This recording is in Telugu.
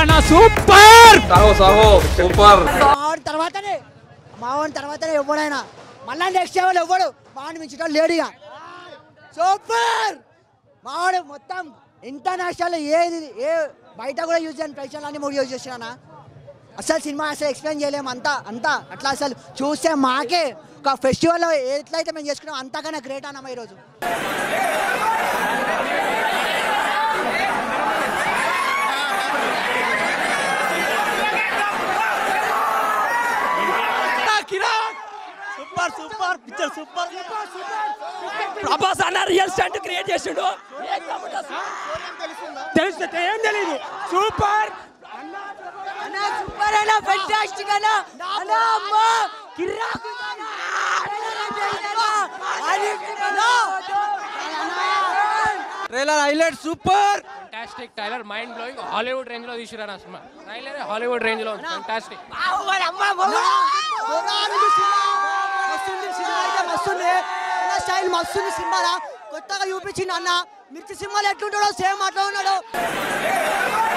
అన్న సూపర్ సాహో సాహో సూపర్ మావాడి తర్వాతనే మావాడి తర్వాతనే ఎవడైనా మళ్ళా నెక్స్ట్ లెవెల్ ఎవడు మావాడిని మించడం లేడుగా సూపర్ మావాడు మొత్తం ఇంటర్నేషనల్ ఏది ఏ బయట కూడా యూజ్ చేయని ప్రేక్షకులు అన్ని మూడు యూజ్ చేసినా అసలు సినిమా అసలు ఎక్స్ప్లెయిన్ చేయలేము అంతా అంతా అట్లా అసలు చూస్తే మాకే ఒక ఫెస్టివల్లో ఎట్లయితే మేము చేసుకున్నాం అంతకన్నా గ్రేట్ అన్నమా ఈరోజు super super picture super Prabhas అన్న రియల్ స్టంట్ క్రియేట్ చేసిండు తెలుసు ఏం తెలియదు సూపర్ సూపర్ అన్న ఫెంటాస్టిక్ అన్న అన్న అమ్మా కిరాకు trailer highlight super fantastic trailer mind blowing Hollywood range లో తీసుకురా సినిమా ట్రైలర్ హాలీవుడ్ రేంజ్ లో ఫ్యాంటాస్టిక్ స్టైల్ మస్తుంది సినిమాలా కొత్తగా చూపించింది అన్న మిర్చి సినిమాలు ఎట్లుంటాడో సేమ్ అట్లా ఉన్నాడు